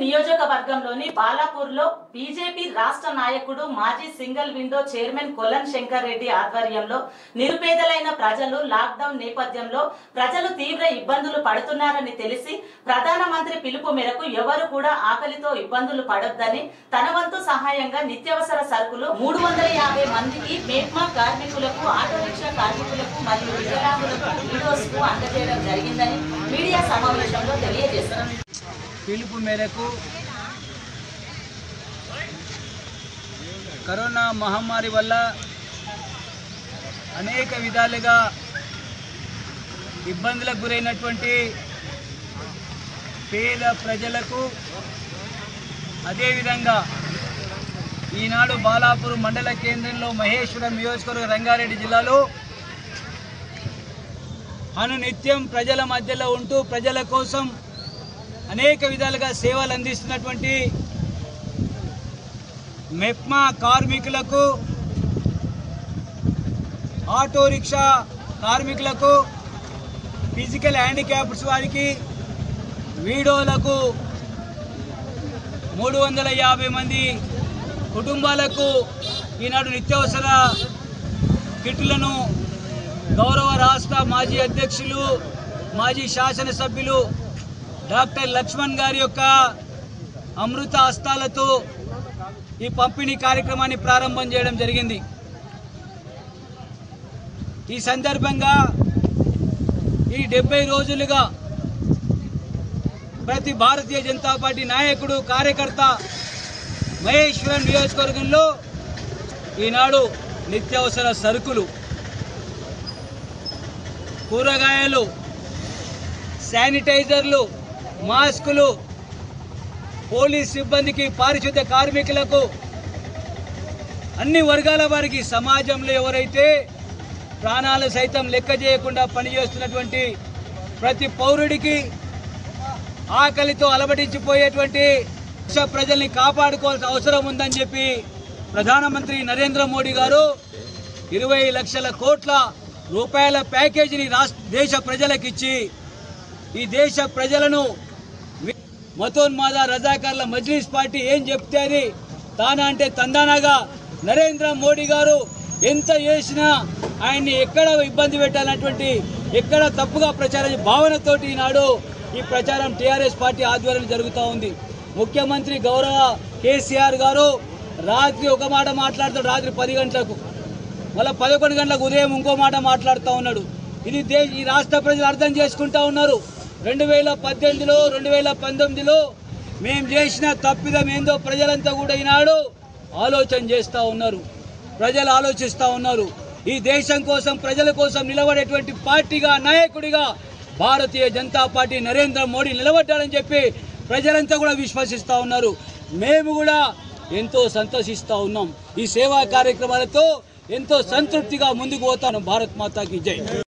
నియోజకవర్గంలోని బాలాపూర్లో బీజేపీ రాష్ట్ర నాయకుడు మాజీ single window chairman Kolan Shankar Reddy ఆధ్వర్యంలో నిరుపేదలైన ప్రజలు లాక్డౌన్ నేపథ్యంలో ప్రజలు తీవ్ర ఇబ్బందులు పడుతున్నారని తెలిసి ప్రధానమంత్రి పిలుపు మేరకు ఎవరు కూడా ఆకలితో ఇబ్బందులు పడొద్దని తన వంతు సహాయంగా నిత్యావసర సరుకులు మూడు వందల యాభై మందికి మేప్మా కార్మికులకు ఆటో రిక్షా కార్మికులకు మరియు వికలాంగులకు విడోస్ కు అందజేయడం జరిగిందని మీడియా సమావేశంలో తెలియజేశారు పిలుపు మేరకు కరోనా మహమ్మారి వల్ల అనేక విధాలుగా ఇబ్బందులకు గురైనటువంటి పేద ప్రజలకు అదేవిధంగా ఈనాడు బాలాపూర్ మండల కేంద్రంలో మహేశ్వరం నియోజకవర్గ రంగారెడ్డి జిల్లాలో అనునిత్యం ప్రజల మధ్యలో ఉంటూ ప్రజల కోసం అనేక విధాలుగా సేవలు అందిస్తున్నటువంటి మెప్మా కార్మికులకు ఆటో రిక్షా కార్మికులకు ఫిజికల్ హ్యాండిక్యాప్స్ వారికి వీడోలకు మూడు వందల యాభై మంది కుటుంబాలకు ఈనాడు నిత్యావసర కిట్లను గౌరవ రాష్ట్ర మాజీ అధ్యక్షులు మాజీ శాసనసభ్యులు డాక్టర్ లక్ష్మణ్ గారి యొక్క అమృత హస్తాలతో ఈ పంపిణీ కార్యక్రమాన్ని ప్రారంభం చేయడం జరిగింది ఈ సందర్భంగా ఈ డెబ్బై రోజులుగా ప్రతి భారతీయ జనతా పార్టీ నాయకుడు కార్యకర్త మహేశ్వరం నియోజకవర్గంలో ఈనాడు నిత్యావసర సరుకులు కూరగాయలు శానిటైజర్లు మాస్కులు పోలీస్ సిబ్బందికి పారిశుద్ధ్య కార్మికులకు అన్ని వర్గాల వారికి సమాజంలో ఎవరైతే ప్రాణాలు సైతం లెక్క చేయకుండా పనిచేస్తున్నటువంటి ప్రతి పౌరుడికి ఆకలితో అలబడించిపోయేటువంటి దేశ ప్రజల్ని కాపాడుకోవాల్సిన అవసరం ఉందని చెప్పి ప్రధానమంత్రి నరేంద్ర మోడీ గారు ఇరవై లక్షల కోట్ల రూపాయల ప్యాకేజీని రాష్ట్ర దేశ ప్రజలకిచ్చి ఈ దేశ ప్రజలను వి- మతోన్మాద రజాకార్ల మజ్లిస్ పార్టీ ఏం చెప్తే అది తానా అంటే తందానాగా నరేంద్ర మోడీ గారు ఎంత చేసినా ఆయన్ని ఎక్కడ ఇబ్బంది పెట్టాలన్నటువంటి ఎక్కడ తప్పుగా ప్రచారం భావనతోటి ఈనాడు ఈ ప్రచారం టీఆర్ఎస్ పార్టీ ఆధ్వర్యంలో జరుగుతూ ఉంది ముఖ్యమంత్రి గౌరవ కేసీఆర్ గారు రాత్రి ఒక మాట మాట్లాడతాడు రాత్రి పది గంటలకు మళ్ళీ పదకొండు గంటలకు ఉదయం ఇంకో మాట మాట్లాడుతూ ఉన్నాడు ఇది దే ఈ రాష్ట్ర ప్రజలు అర్థం చేసుకుంటా ఉన్నారు రెండు వేల పద్దెనిమిదిలో రెండు వేల పంతొమ్మిదిలో మేము చేసిన తప్పిదం ఏందో ప్రజలంతా కూడా ఈనాడు ఆలోచన చేస్తూ ఉన్నారు ప్రజలు ఆలోచిస్తూ ఉన్నారు ఈ దేశం కోసం ప్రజల కోసం నిలబడేటువంటి పార్టీగా నాయకుడిగా భారతీయ జనతా పార్టీ నరేంద్ర మోడీ నిలబడ్డాడని చెప్పి ప్రజలంతా కూడా విశ్వసిస్తూ ఉన్నారు మేము కూడా ఎంతో సంతోషిస్తూ ఉన్నాం ఈ సేవా కార్యక్రమాలతో ఎంతో సంతృప్తిగా ముందుకు పోతాను భారత్ మాతాకి జై